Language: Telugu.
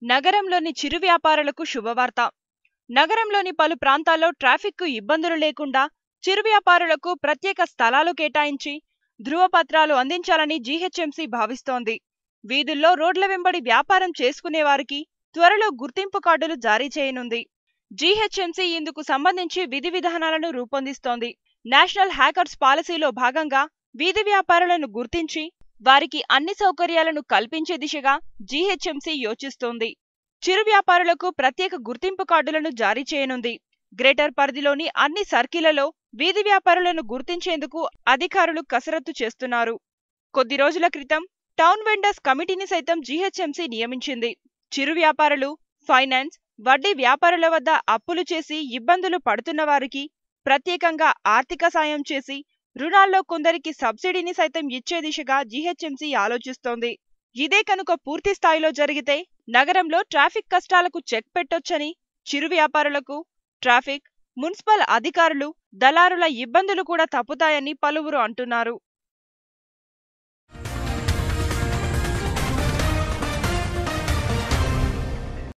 నగరంలోని చిరు వ్యాపారులకు శుభవార్త నగరంలోని పలు ప్రాంతాల్లో ట్రాఫిక్కు ఇబ్బందులు లేకుండా చిరు వ్యాపారులకు ప్రత్యేక స్థలాలు కేటాయించి ధృవపత్రాలు అందించాలని జీహెచ్ఎంసీ భావిస్తోంది వీధుల్లో రోడ్ల వెంబడి వ్యాపారం చేసుకునే వారికి త్వరలో గుర్తింపు కార్డులు జారీ చేయనుంది జీహెచ్ఎంసీ ఇందుకు సంబంధించి విధి విధానాలను రూపొందిస్తోంది నేషనల్ హ్యాకర్స్ పాలసీలో భాగంగా వీధి వ్యాపారులను గుర్తించి వారికి అన్ని సౌకర్యాలను కల్పించే దిశగా జీహెచ్ఎంసీ యోచిస్తోంది చిరు వ్యాపారులకు ప్రత్యేక గుర్తింపు కార్డులను జారీ చేయనుంది గ్రేటర్ పరిధిలోని అన్ని సర్కిళ్లలో వీధి వ్యాపారులను గుర్తించేందుకు అధికారులు కసరత్తు చేస్తున్నారు కొద్ది రోజుల క్రితం టౌన్ వెండర్స్ కమిటీని సైతం జీహెచ్ఎంసీ నియమించింది చిరు వ్యాపారులు ఫైనాన్స్ వడ్డీ వ్యాపారుల వద్ద అప్పులు చేసి ఇబ్బందులు పడుతున్న వారికి ప్రత్యేకంగా ఆర్థిక సాయం చేసి రుణాల్లో కొందరికి సబ్సిడీని సైతం ఇచ్చే దిశగా జీహెచ్ఎంసీ ఆలోచిస్తోంది ఇదే కనుక పూర్తి స్థాయిలో జరిగితే నగరంలో ట్రాఫిక్ కష్టాలకు చెక్ పెట్టొచ్చని చిరు వ్యాపారులకు ట్రాఫిక్ మున్సిపల్ అధికారులు దళారుల ఇబ్బందులు కూడా తప్పుతాయని పలువురు అంటున్నారు